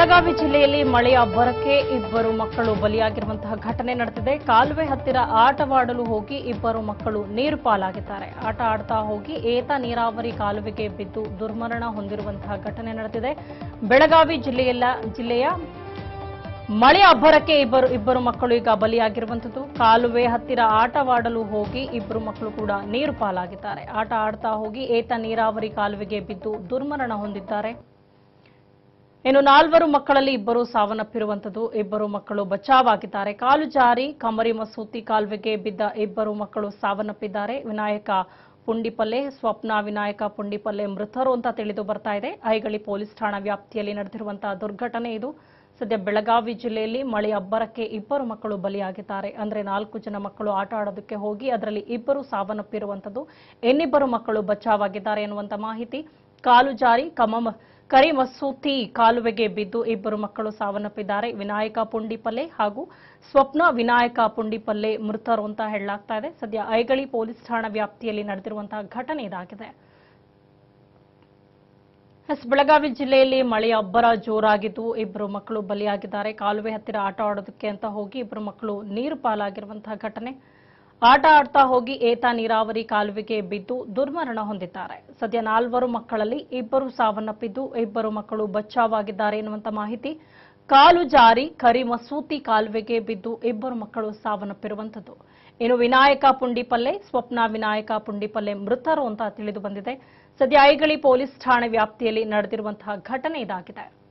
ಬೆಳಗಾವಿ ಜಿಲ್ಲೆಯಲ್ಲಿ ಮಳೆಯ ಅಬ್ಬರಕ್ಕೆ ಇಬ್ಬರು ಮಕ್ಕಳು ಬಲಿಯಾಗಿರುವಂತಹ ಘಟನೆ ನಡೆದಿದೆ ಕಾಲುವೆ ಹತ್ತಿರ ಆಟವಾಡಲು ಹೋಗಿ ಇಬ್ಬರು ಮಕ್ಕಳು ನೀರು ಪಾಲಾಗಿದ್ದಾರೆ ಆಟ ಆಡ್ತಾ ಹೋಗಿ ಏತ ನೀರಾವರಿ ಕಾಲುವೆಗೆ ಬಿದ್ದು ದುರ್ಮರಣ ಹೊಂದಿರುವಂತಹ ಘಟನೆ ನಡೆದಿದೆ ಬೆಳಗಾವಿ ಜಿಲ್ಲೆಯಲ್ಲ ಜಿಲ್ಲೆಯ ಮಳೆ ಅಬ್ಬರಕ್ಕೆ ಇಬ್ಬರು ಇಬ್ಬರು ಮಕ್ಕಳು ಈಗ ಬಲಿಯಾಗಿರುವಂಥದ್ದು ಕಾಲುವೆ ಹತ್ತಿರ ಆಟವಾಡಲು ಹೋಗಿ ಇಬ್ಬರು ಮಕ್ಕಳು ಕೂಡ ನೀರು ಪಾಲಾಗಿದ್ದಾರೆ ಆಟ ಆಡ್ತಾ ಹೋಗಿ ಏತ ನೀರಾವರಿ ಕಾಲುವೆಗೆ ಬಿದ್ದು ದುರ್ಮರಣ ಹೊಂದಿದ್ದಾರೆ ಇನ್ನು ನಾಲ್ವರು ಮಕ್ಕಳಲ್ಲಿ ಇಬ್ಬರು ಸಾವನ್ನಪ್ಪಿರುವಂಥದ್ದು ಇಬ್ಬರು ಮಕ್ಕಳು ಬಚಾವಾಗಿದ್ದಾರೆ ಕಾಲು ಜಾರಿ ಕಮರಿ ಮಸೂತಿ ಕಾಲುವೆಗೆ ಬಿದ್ದ ಇಬ್ಬರು ಮಕ್ಕಳು ಸಾವನ್ನಪ್ಪಿದ್ದಾರೆ ವಿನಾಯಕ ಪುಂಡಿಪಲ್ಲೆ ಸ್ವಪ್ನ ವಿನಾಯಕ ಪುಂಡಿಪಲ್ಲೆ ಮೃತರು ಅಂತ ತಿಳಿದು ಬರ್ತಾ ಇದೆ ಐಗಳಿ ಪೊಲೀಸ್ ಠಾಣಾ ವ್ಯಾಪ್ತಿಯಲ್ಲಿ ನಡೆದಿರುವಂತಹ ದುರ್ಘಟನೆ ಇದು ಸದ್ಯ ಬೆಳಗಾವಿ ಜಿಲ್ಲೆಯಲ್ಲಿ ಮಳೆ ಅಬ್ಬರಕ್ಕೆ ಇಬ್ಬರು ಮಕ್ಕಳು ಬಲಿಯಾಗಿದ್ದಾರೆ ಅಂದ್ರೆ ನಾಲ್ಕು ಜನ ಮಕ್ಕಳು ಆಟ ಆಡೋದಕ್ಕೆ ಹೋಗಿ ಅದರಲ್ಲಿ ಇಬ್ಬರು ಸಾವನ್ನಪ್ಪಿರುವಂಥದ್ದು ಇನ್ನಿಬ್ಬರು ಮಕ್ಕಳು ಬಚಾವಾಗಿದ್ದಾರೆ ಎನ್ನುವಂತ ಮಾಹಿತಿ ಕಾಲು ಜಾರಿ ಕಮಮ ಕರಿಮಸೂತಿ ಕಾಲುವೆಗೆ ಬಿದ್ದು ಇಬ್ಬರು ಮಕ್ಕಳು ಸಾವನ್ನಪ್ಪಿದ್ದಾರೆ ವಿನಾಯಕ ಪುಂಡಿಪಲ್ಲೆ ಹಾಗೂ ಸ್ವಪ್ನ ವಿನಾಯಕ ಪುಂಡಿಪಲ್ಲೆ ಮೃತರು ಅಂತ ಹೇಳಲಾಗ್ತಾ ಇದೆ ಸದ್ಯ ಐಗಳಿ ಪೊಲೀಸ್ ಠಾಣಾ ವ್ಯಾಪ್ತಿಯಲ್ಲಿ ನಡೆದಿರುವಂತಹ ಘಟನೆ ಇದಾಗಿದೆ ಎಸ್ ಬೆಳಗಾವಿ ಜಿಲ್ಲೆಯಲ್ಲಿ ಮಳೆಯ ಅಬ್ಬರ ಜೋರಾಗಿದ್ದು ಇಬ್ಬರು ಮಕ್ಕಳು ಬಲಿಯಾಗಿದ್ದಾರೆ ಕಾಲುವೆ ಹತ್ತಿರ ಆಟ ಆಡೋದಕ್ಕೆ ಅಂತ ಹೋಗಿ ಇಬ್ಬರು ಮಕ್ಕಳು ನೀರು ಪಾಲಾಗಿರುವಂತಹ ಘಟನೆ ಆಟ ಆಡ್ತಾ ಹೋಗಿ ಏತ ನೀರಾವರಿ ಕಾಲುವೆಗೆ ಬಿದ್ದು ದುರ್ಮರಣ ಹೊಂದಿದ್ದಾರೆ ಸದ್ಯ ನಾಲ್ವರು ಮಕ್ಕಳಲ್ಲಿ ಇಬ್ಬರು ಸಾವನ್ನಪ್ಪಿದ್ದು ಇಬ್ಬರು ಮಕ್ಕಳು ಬಚಾವಾಗಿದ್ದಾರೆ ಎನ್ನುವಂತ ಮಾಹಿತಿ ಕಾಲು ಜಾರಿ ಕರಿ ಮಸೂತಿ ಕಾಲುವೆಗೆ ಬಿದ್ದು ಇಬ್ಬರು ಮಕ್ಕಳು ಸಾವನ್ನಪ್ಪಿರುವಂಥದ್ದು ಇನ್ನು ವಿನಾಯಕ ಪುಂಡಿಪಲ್ಲೆ ಸ್ವಪ್ನ ವಿನಾಯಕ ಪುಂಡಿಪಲ್ಲೆ ಮೃತರು ಅಂತ ತಿಳಿದು ಬಂದಿದೆ ಸದ್ಯ ಐಗಳಿ ಪೊಲೀಸ್ ಠಾಣೆ ವ್ಯಾಪ್ತಿಯಲ್ಲಿ ನಡೆದಿರುವಂತಹ ಘಟನೆ ಇದಾಗಿದೆ